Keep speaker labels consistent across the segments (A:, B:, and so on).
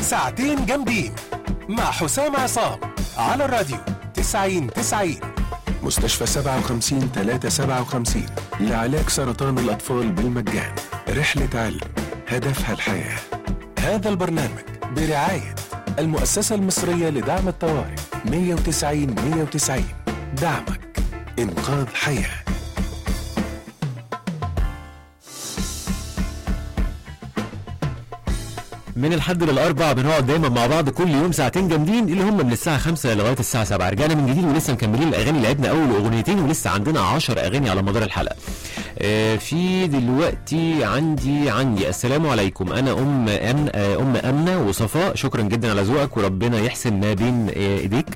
A: ساعتين جامدين مع حسام عصام على الراديو 90 90
B: مستشفى 57 357 لعلاج سرطان الأطفال بالمجان رحلة علم هدفها الحياة
A: هذا البرنامج برعاية المؤسسة المصرية لدعم الطوارئ 190 190 دعمك إنقاذ حياه
C: من الحد للاربع بنقعد دايما مع بعض كل يوم ساعتين جامدين اللي هم من الساعه 5 لغايه الساعه 7 رجعنا من جديد ولسه مكملين الاغاني لعبنا اول اغنيتين ولسه عندنا 10 اغاني على مدار الحلقه آه، في دلوقتي عندي عندي السلام عليكم انا ام أمن آه، ام امنه وصفاء شكرا جدا على ذوقك وربنا يحسن ما بين آه، ايديك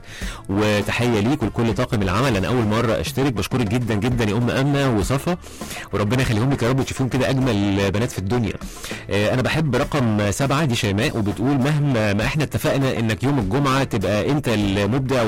C: وتحيه ليك ولكل طاقم العمل انا اول مره اشترك بشكرك جدا جدا يا ام امنه وصفا وربنا يخليهم لك يا رب وتشوفيهم كده اجمل بنات في الدنيا آه، انا بحب رقم سبعة دي شيماء وبتقول مهما ما احنا اتفقنا انك يوم الجمعه تبقى انت المبدع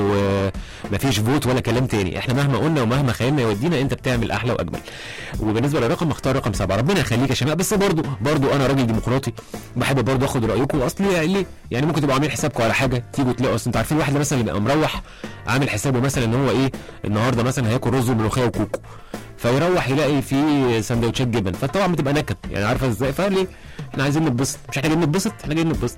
C: ومفيش فوت ولا كلام تاني احنا مهما قلنا ومهما خيالنا يودينا انت بتعمل احلى واجمل وبالنسبه للرقم اختار رقم سبعة ربنا يخليك يا شيماء بس برضو برضو انا راجل ديمقراطي بحب برضو اخد رايكم اصل ليه يعني ممكن تبقوا عاملين حسابكم على حاجه تيجوا تلاقوا اصل انتوا عارفين الواحد مثلا يبقى مروح عامل حسابه مثلا ان هو ايه النهارده مثلا هياكل رز وملوخيه وكوكو فيروح يلاقي فيه سندوتشات جبن فطبعا بتبقى نكد يعني عارفه ازاي فليه احنا عايزين نتبسط مش احنا جايين نتبسط احنا جايين نتبسط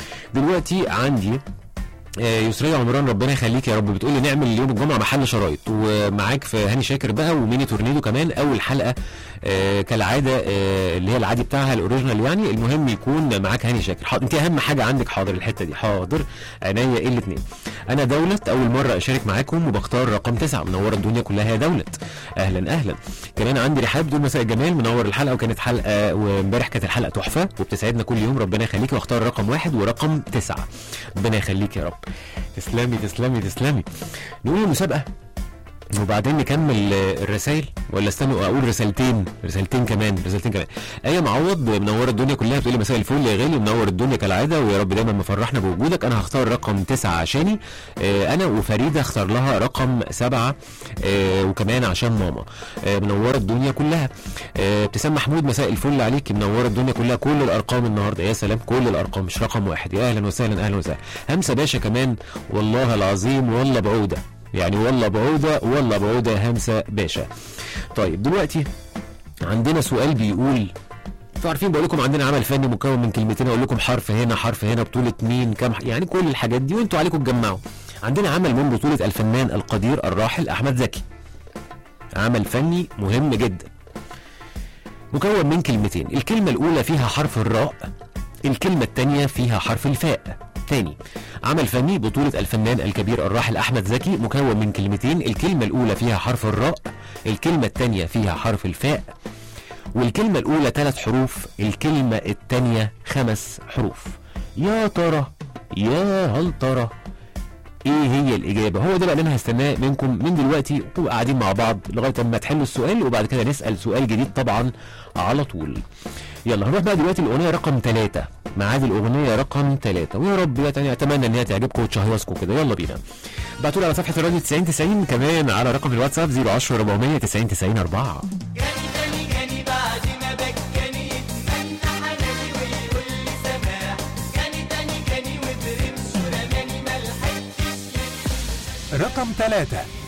C: دلوقتي عندي آه، يسرية عمران ربنا يخليك يا رب بتقول لي نعمل يوم الجمعه محل شرايط ومعاك في هاني شاكر بقى وميني تورنيدو كمان اول حلقه آه، كالعاده آه، اللي هي العادي بتاعها الاوريجينال يعني المهم يكون معاك هاني شاكر حاضر انت اهم حاجه عندك حاضر الحته دي حاضر عينيا ايه الاثنين انا دولت اول مره اشارك معاكم وبختار رقم تسعة منور الدنيا كلها يا دولت اهلا اهلا كمان عندي رحاب دول مساء الجمال منور الحلقه وكانت حلقه وامبارح كانت الحلقه تحفه وبتسعدنا كل يوم ربنا يخليك واختار رقم واحد ورقم تسعة ربنا يخليك يا رب تسلمي تسلمي تسلمي نقول المسابقه وبعدين نكمل آه، الرسائل ولا استنوا اقول رسالتين رسالتين كمان رسالتين كمان ايه معوض منوره الدنيا كلها بتقولي مساء الفل يا غالي منور الدنيا كالعاده ويا رب دايما مفرحنا بوجودك انا هختار رقم تسعة عشاني آه، انا وفريده اختار لها رقم سبعة آه، وكمان عشان ماما آه، منوره الدنيا كلها آه، ابتسام محمود مساء الفل عليك منوره الدنيا كلها كل الارقام النهارده يا سلام كل الارقام مش رقم واحد يا اهلا وسهلا اهلا وسهلا همسه باشا كمان والله العظيم والله بعوده يعني والله بعودة والله بعودة يا همسة باشا طيب دلوقتي عندنا سؤال بيقول انتوا عارفين بقول لكم عندنا عمل فني مكون من كلمتين اقول لكم حرف هنا حرف هنا بطولة مين كام ح- يعني كل الحاجات دي وانتوا عليكم تجمعوا عندنا عمل من بطولة الفنان القدير الراحل احمد زكي عمل فني مهم جدا مكون من كلمتين الكلمة الأولى فيها حرف الراء الكلمة الثانية فيها حرف الفاء تاني عمل فني بطولة الفنان الكبير الراحل أحمد زكي مكون من كلمتين الكلمة الأولى فيها حرف الراء الكلمة الثانية فيها حرف الفاء والكلمة الأولى ثلاث حروف الكلمة الثانية خمس حروف يا ترى يا هل ترى ايه هي الاجابه هو ده بقى اللي انا هستناه منكم من دلوقتي تبقوا قاعدين مع بعض لغايه اما تحلوا السؤال وبعد كده نسال سؤال جديد طبعا على طول يلا هنروح بقى دلوقتي الاغنيه رقم ثلاثة ميعاد الاغنيه رقم ثلاثة ويا رب يعني اتمنى ان هي تعجبكم وتشهيصكم كده يلا بينا ابعتوا لي على صفحه الراديو 90 90 كمان على رقم الواتساب 010 400 90 90 4
D: جاني جاني جاني بعد ما بكاني يتمنى حناني ويقول لي سماح جاني تاني جاني وبرمش رماني ملحقتش
A: رقم ثلاثة